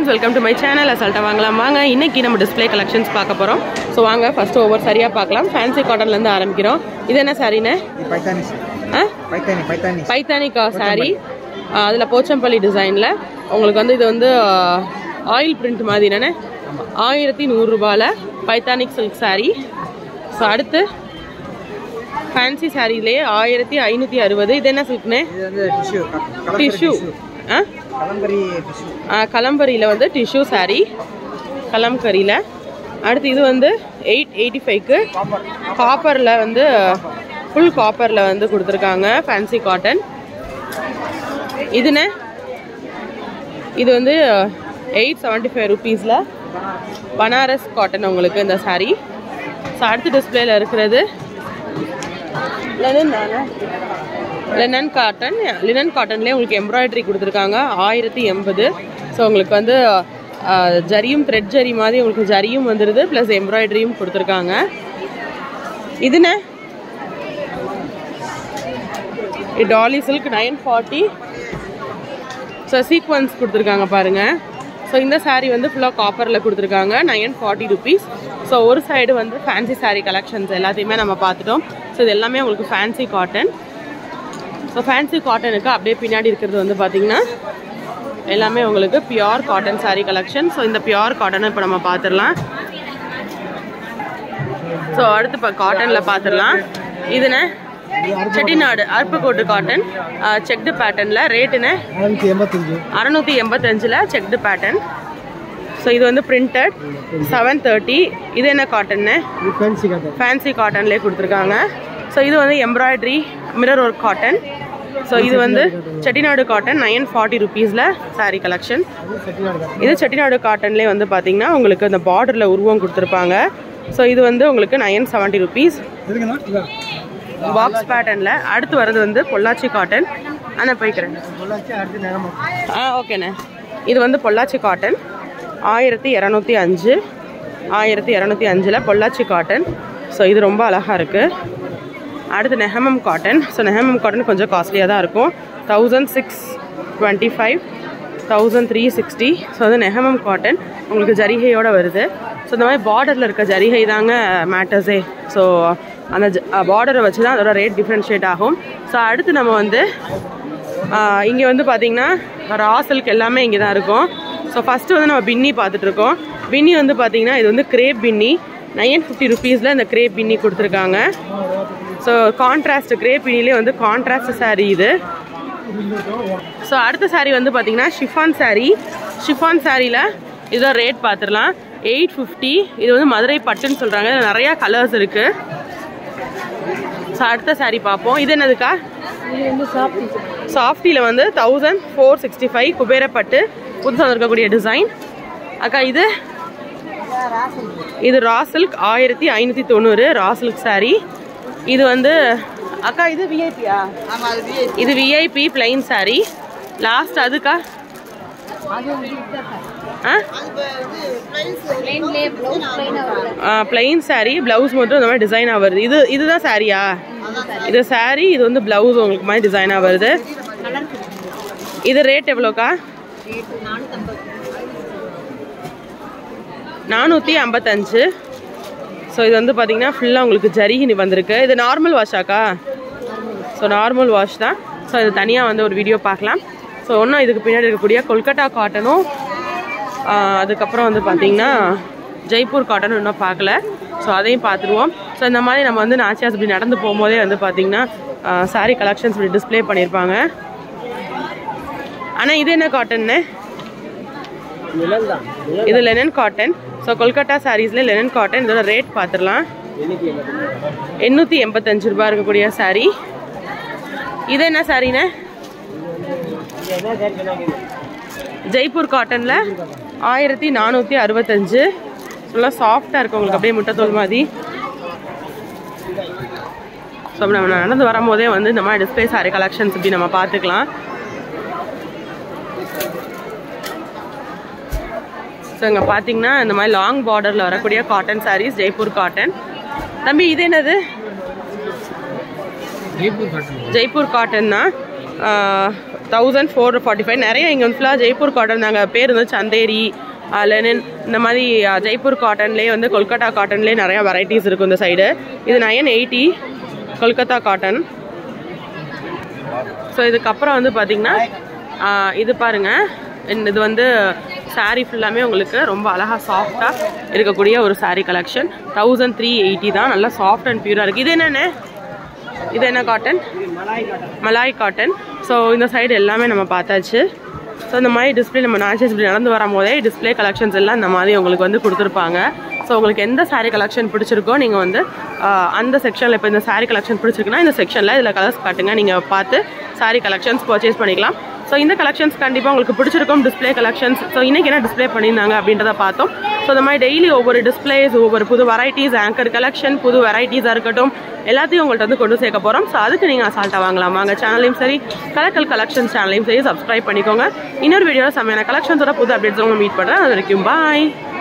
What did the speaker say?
friends welcome to my channel அசால்ட்டாக வாங்கலாம் வாங்க இன்னைக்கு நம்ம டிஸ்ப்ளே கலெக்ஷன்ஸ் பார்க்க போகிறோம் ஸோ வாங்க ஃபர்ஸ்ட் ஒவ்வொரு சரியாக பார்க்கலாம் ஃபேன்சி காட்டன்லேருந்து ஆரம்பிக்கிறோம் இது என்ன சாரிண்ணே இது பைத்தானி சார் ஆ பைத்தானி பைத்தானி பைத்தானிக்கா சாரி அதில் போச்சம்பள்ளி டிசைனில் உங்களுக்கு வந்து இது வந்து ஆயில் பிரிண்ட் மாதிரி என்னென்ன ஆயிரத்தி நூறுரூபாவில் பைத்தானிக் சில்க் saree ஸோ அடுத்து ஃபேன்சி சாரிலே ஆயிரத்தி ஐநூற்றி அறுபது இது என்ன சில்க்னு இது வந்து டிஷ்யூ டிஷ்யூ ஆ கலம்பரி டிஷ்யூ கலம்பரியில் வந்து டிஷ்யூ saree கலம்கரியில் அடுத்து இது வந்து எயிட் எயிட்டி ஃபைவ்க்கு காப்பரில் வந்து ஃபுல் காப்பரில் வந்து கொடுத்துருக்காங்க ஃபேன்சி காட்டன் இதுண்ணே இது வந்து எயிட் செவன்ட்டி ஃபைவ் ருபீஸில் பனாரஸ் காட்டன் உங்களுக்கு இந்த saree ஸோ அடுத்த டிஸ்பிளேல இருக்கிறது லெனன் தானே லெனன் காட்டன் லினன் காட்டன்லேயே உங்களுக்கு எம்ப்ராய்டரி கொடுத்துருக்காங்க ஆயிரத்தி எண்பது ஸோ உங்களுக்கு வந்து அஹ், ஜரியும் த்ரெட் ஜரி மாதிரி உங்களுக்கு ஜரியும் வந்துடுது ப்ளஸ் எம்ப்ராய்டரியும் கொடுத்துருக்காங்க இதுண்ணே இது Dolly silk nine forty so sequins கொடுத்துருக்காங்க பாருங்க ஸோ இந்த saree வந்து ஃபுல்லாக காப்பரில் கொடுத்துருக்காங்க நைன் ஃபார்ட்டி ருபீஸ் ஸோ ஒரு சைடு வந்து ஃபேன்சி saree கலெக்ஷன்ஸ் எல்லாத்தையுமே நம்ம பார்த்துட்டோம் ஸோ இது எல்லாமே உங்களுக்கு ஃபேன்சி காட்டன் ஸோ ஃபேன்சி காட்டனுக்கு அப்படியே பின்னாடி இருக்கிறது வந்து பார்த்தீங்கன்னா எல்லாமே உங்களுக்கு pure cotton saree collection so இந்த பியோர் காட்டனை இப்போ நம்ம பார்த்துடலாம் ஸோ அடுத்து இப்போ காட்டனில் பார்த்துடலாம் இதுண்ணே செட்டிநாடு அருப்புக்கோட்டு காட்டன் செக்டு பேட்டர்னில் ரேட்டுண்ணே அறுநூத்தி எண்பத்தஞ்சு அறநூற்றி எண்பத்தஞ்சில் செக்டு பேட்டர்ன் ஸோ இது வந்து பிரிண்டட் செவன் தேர்ட்டி இது என்ன காட்டன்னு இது ஃபேன்சி காட்டன் ஃபேன்சி காட்டன்லேயே கொடுத்துருக்காங்க ஸோ இது வந்து embroidery mirror work cotton so இது வந்து செட்டிநாடு காட்டன் நைன் ஃபார்ட்டி ருபீஸில் saree கலெக்ஷன் அது செட்டிநாடு காட்டன் இது செட்டிநாடு காட்டன்லேயே வந்து பார்த்தீங்கன்னா உங்களுக்கு அந்த பார்டரில் உருவம் கொடுத்துருப்பாங்க ஸோ இது வந்து உங்களுக்கு நைன் செவன்ட்டி ருபீஸ் எதுக்குண்ணா இதான் பாக்ஸ் பேட்டர்னில் அடுத்து வர்றது வந்து பொள்ளாச்சி காட்டன் ஆனால் போய்க்கிறேன் பொள்ளாச்சி அடுத்து நேரமா ஆ ஓகேண்ணே இது வந்து பொள்ளாச்சி காட்டன் ஆயிரத்தி இரநூத்தி அஞ்சு ஆயிரத்தி இரநூத்தி அஞ்சில் பொள்ளாச்சி காட்டன் ஸோ இது ரொம்ப அழகாக இருக்குது அடுத்து நெஹமம் காட்டன் ஸோ நெஹமம் காட்டன் கொஞ்சம் காஸ்ட்லியாக தான் இருக்கும் thousand six twenty five thousand three sixty so வந்து நெஹமம் காட்டன் உங்களுக்கு ஜரிகையோட வருது ஸோ இந்த மாதிரி பார்டரில் இருக்க ஜரிகை தாங்க மேட்டர்ஸே ஸோ அந்த பார்டரை வச்சு தான் அதோட ரேட் டிஃப்ரென்ஷியேட் ஆகும் ஸோ அடுத்து நம்ம வந்து இங்கே வந்து பார்த்தீங்கன்னா ரா சில்க் எல்லாமே இங்கே தான் இருக்கும் ஸோ ஃபஸ்ட்டு வந்து நம்ம பின்னி பார்த்துட்டு இருக்கோம் பின்னி வந்து பார்த்தீங்கன்னா இது வந்து கிரேப் பின்னி நைன் ஃபிஃப்டி ருபீஸில் இந்த கிரேப் பின்னி கொடுத்துருக்காங்க ஸோ கான்ட்ராஸ்ட் கிரேப் பின்னிலே வந்து கான்ட்ராஸ்ட் saree இது ஸோ அடுத்த saree வந்து பார்த்தீங்கன்னா ஷிஃபான் saree ஷிஃபான் சாரியில் இதோ ரேட் பார்த்துடலாம் எயிட் ஃபிஃப்டி இது வந்து மதுரை பட்டுன்னு சொல்கிறாங்க இதில் நிறையா கலர்ஸ் இருக்குது ஸோ அடுத்த saree பார்ப்போம் இது என்னதுக்கா சாஃப்டியில் வந்து thousand four sixty five Kuberapattu புதுசாக இருக்கக்கூடிய டிசைன் அக்கா இது இது ரா சில்க் ஆயிரத்தி ஐநூற்றி தொண்ணூறு ரா சில்க் saree இது வந்து அக்கா இது விஐபியா இது விஐபி பிளைன் saree லாஸ்ட் அதுக்கா ஆ பிளைன் saree ப்ளவுஸ் மட்டும் இந்த மாதிரி டிசைனாக வருது இது இதுதான் சாரியா இது saree இது வந்து ப்ளவுஸ் உங்களுக்கு மாதிரி டிசைனாக வருது இது ரேட் எவ்வளோக்கா நானூற்றி ஐம்பத்தஞ்சு ஸோ இது வந்து பார்த்தீங்கன்னா ஃபுல்லாக உங்களுக்கு ஜரிகினி வந்திருக்கு இது நார்மல் வாஷாக்கா ஸோ நார்மல் வாஷ் தான் ஸோ இது தனியாக வந்து ஒரு வீடியோ பார்க்கலாம் ஸோ இன்னும் இதுக்கு பின்னாடி இருக்கக்கூடிய கொல்கட்டா காட்டனும் அதுக்கப்புறம் வந்து பார்த்தீங்கன்னா ஜெய்ப்பூர் காட்டனும் இன்னும் பார்க்கல ஸோ அதையும் பார்த்துருவோம் ஸோ இந்த மாதிரி நம்ம வந்து நாச்சியாஸ் இப்படி நடந்து போகும்போதே வந்து பார்த்தீங்கன்னா சாரீ கலெக்ஷன்ஸ் இப்படி டிஸ்ப்ளே பண்ணியிருப்பாங்க ஆனால் இது என்ன காட்டன்னு இது லெனன் காட்டன் ஸோ கொல்கட்டா சாரீஸில் லெனன் காட்டன் இதோட ரேட் பார்த்துடலாம் எண்ணூற்றி எண்பத்தஞ்சு ரூபாய் இருக்கக்கூடிய saree இது என்ன சாரிண்ணே ஜெய்ப்பூர் காட்டனில் ஆயிரத்தி நானூற்றி அறுபத்தஞ்சு ஃபுல்லாக சாஃப்டாக இருக்கும் உங்களுக்கு அப்படியே முட்டைத்தோல் மாதிரி ஸோ நம்ம நடந்து வரும்போதே வந்து இந்த மாதிரி டிஸ்பிளே சாரி கலெக்ஷன்ஸ் இப்படி நம்ம பார்த்துக்கலாம் ஸோ இங்கே பார்த்தீங்கன்னா இந்த மாதிரி லாங் பார்டரில் வரக்கூடிய காட்டன் சாரீஸ் ஜெய்ப்பூர் காட்டன் தம்பி இது என்னது ஜெய்ப்பூர் காட்டன் ஜெய்ப்பூர் காட்டன் தான் தௌசண்ட் ஃபோர் ஃபார்ட்டி ஃபைவ் நிறைய இங்கே வந்து ஃபுல்லாக ஜெய்ப்பூர் காட்டன் நாங்கள் பேர் வந்து சந்தேரி லெனின் இந்த மாதிரி அஹ், ஜெய்ப்பூர் காட்டன்லேயே வந்து கொல்கட்டா காட்டன்லேயே நிறையா வெரைட்டிஸ் இருக்கும் இந்த சைடு இது nine eighty Kolkata cotton so இதுக்கப்புறம் வந்து பார்த்தீங்கன்னா ஆஹ், இது பாருங்க இந்த- இது வந்து saree ஃபுல்லாமே உங்களுக்கு ரொம்ப அழகாக சாஃப்டாக இருக்கக்கூடிய ஒரு saree collection thousand three eighty தான் நல்லா சாஃப்ட் அண்ட் பியூராக இருக்குது இது என்னென்ன இது என்ன காட்டன் மலாய் காட்டன் ஸோ இந்த சைடு எல்லாமே நம்ம பார்த்தாச்சு ஸோ இந்த மாதிரி டிஸ்பிளே நம்ம நாச்சஸ் இப்படி நடந்து வரும்போதே டிஸ்பிளே கலெக்ஷன்ஸ் எல்லாம் இந்த மாதிரி உங்களுக்கு வந்து கொடுத்துருப்பாங்க ஸோ உங்களுக்கு எந்த saree கலெக்ஷன் பிடிச்சிருக்கோ நீங்கள் வந்து ஆஹ், அந்த செக்ஷனில் இப்போ இந்த saree கலெக்ஷன் பிடிச்சிருக்குன்னா இந்த செக்ஷனில் இதில் கலர்ஸ் காட்டுங்க நீங்கள் பார்த்து saree கலெக்ஷன்ஸ் பர்ச்சேஸ் பண்ணிக்கலாம் ஸோ இந்த கலெக்ஷன்ஸ் கண்டிப்பாக உங்களுக்கு பிடிச்சிருக்கும் டிஸ்பிளே கலெக்ஷன்ஸ் ஸோ இன்றைக்கி என்ன டிஸ்ப்ளே பண்ணியிருந்தாங்க அப்படின்றத பார்த்தோம் ஸோ இந்த மாதிரி டெய்லி ஒவ்வொரு டிஸ்பிளேஸ் ஒவ்வொரு புது வெரைட்டிஸ் ஆங்கர் கலெக்ஷன் புது வெரைட்டிஸாக இருக்கட்டும் எல்லாத்தையும் உங்கள்கிட்ட வந்து கொண்டு சேர்க்க போகிறோம் ஸோ அதுக்கு நீங்கள் அசால்ட்டாக வாங்கலாம் வாங்க சேனலையும் சரி கலக்கல் கலெக்ஷன்ஸ் சேனலையும் சரி சப்ஸ்கிரைப் பண்ணிக்கோங்க இன்னொரு வீடியோவில் செம்மையான கலெக்ஷன்ஸோட புது அப்டேட்ஸ் உங்களை மீட் பண்ணுறேன் அது வரைக்கும் பாய்